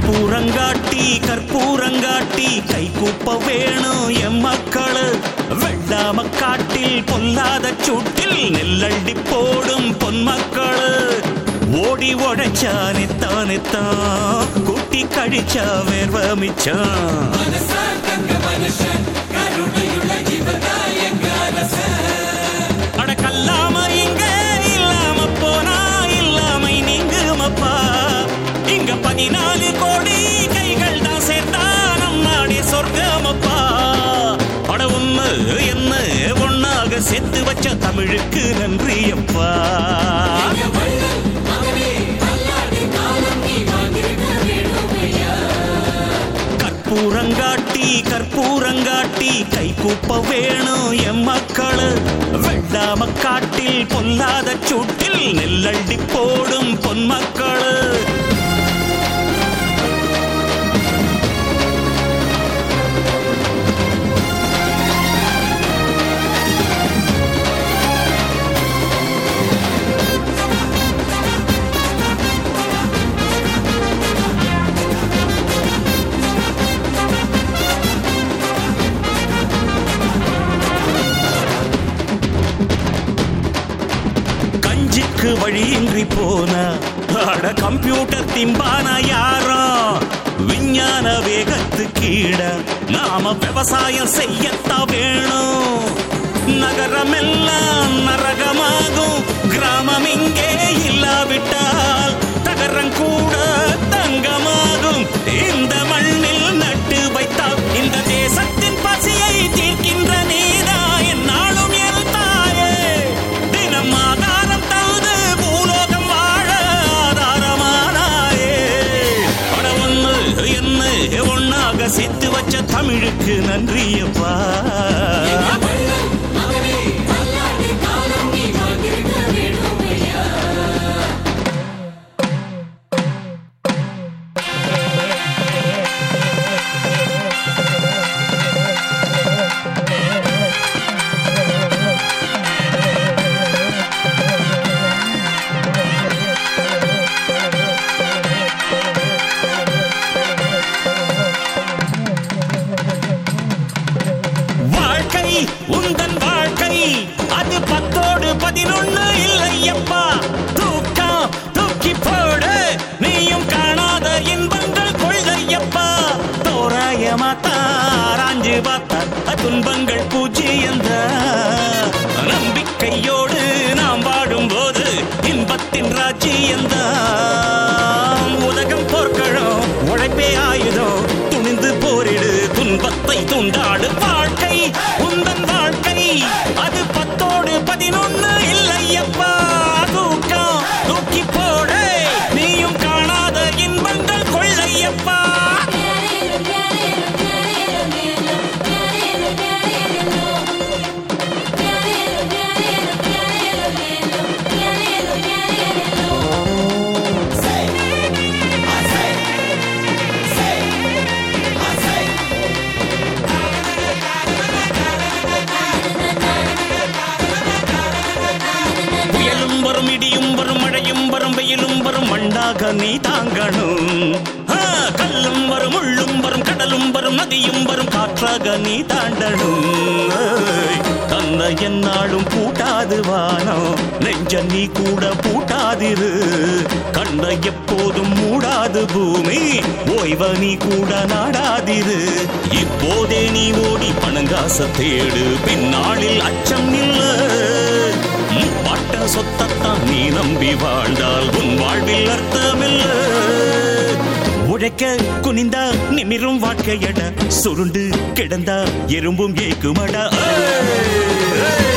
கற்பூரங்காட்டி கற்பூரங்காட்டி கை கூப்ப வேணும் எம் மக்களு வெள்ளாம காட்டில் பொல்லாத சூட்டில் நெல்லண்டி போடும் பொன்மக்களு ஓடி உழைச்சா நித்தான் நித்தான் கூட்டி கழிச்சா வேர்வ மிச்சம் அட கல்லாம இங்க இல்லாம போனா இல்லாமை நீங்குமப்பா இங்க பதினாலு கோடி கைகள் தான் சேர்த்தா நம் நாடே சொர்க்கமப்பா அட ஒண்ணு என்ன ஒண்ணாக சேர்த்து வச்ச தமிழுக்கு நன்றி அப்பா கற்பூரங்காட்டி கற்பூரங்காட்டி கை கூப்ப வேணும் எம் மக்களு வெள்ளாம காட்டில் பொல்லாத சூட்டில் நெல்லண்டி போடும் பொன்மக்களு கஞ்சிக்கு வழியின்றி போன அட கம்ப்யூட்டர் திம்பான யாரோ விஞ்ஞான வேகத்து கீழ நாம விவசாயம் செய்யத்தான் வேணும் நகரமெல்லாம் நரகமாகும் கிராமம் இங்கே இல்லாவிட்டால் தகரம் கூட தங்கமாகும் இந்த மண்ணில் நட்டு வைத்தால் இந்த தேசத்தின் பசியை தீர்க்கின்ற நீதா என்னாலும் என் தாயே தினம் ஆதாரம் தந்து பூலோகம் வாழ ஆதாரமானாயே அட ஒண்ணு என்ன ஒண்ணாக சேர்த்து வச்ச தமிழுக்கு நன்றியப்பா வாழ்க்கை உந்தன் வாழ்க்கை அது பத்தோடு பதினொன்னு இல்லையப்பா தூக்கம் தூக்கி போடு நீயும் காணாத இன்பங்கள் கொள்ளையப்பா தோராயமா தாராஞ்சு பார்த்தா துன்பங்கள் பூஜ்ஜியந்த நம்பிக்கையோடு நாம் வாழும்போது இன்பத்தின் ராஜ்யந்தான் உலகம் போர்க்களம் உழைப்பே ஆயுதம் துணிந்து போரிடு துன்பத்தை துண்டாடு வாழ்க்கை உந்தன் வாழ்க்கை அது பத்தோடு பதினொன்னு இல்லையப்பா தூக்கம் தூக்கி போடு நீயும் காணாத இன்பங்கள் கொள்ளையப்பா புயலும் வரும் இடியும் வரும் மழையும் வரும் வெயிலும் வரும் மண்ணாக நீ தாங்கணும் ஆ, கல்லும் வரும் முள்ளும் வரும் கடலும் வரும் நதியும் வரும் காற்றாக நீ தாண்டணும் ஏய், தன்னை என்னாலும் பூட்டாது வானம் நெஞ்ச நீ கூட பூட்டாதிரு கண்ணை எப்போதும் மூடாது பூமி ஓய்வ நீ கூட நாடாதிரு இப்போதே நீ ஓடி பணங்காச தேடு பின்னாளில் அச்சம் இல்ல முப்பாட்ட சொத்தத்தான் நீ நம்பி வாழ்ந்தால் உன் வாழ்வில் அர்த்தமில்ல உழைக்க குனிந்தா நிமிரும் வாழ்க்கையட சுருண்டு கிடந்தா எறும்பும் ஏக்குமடா ஏய், ஏய்.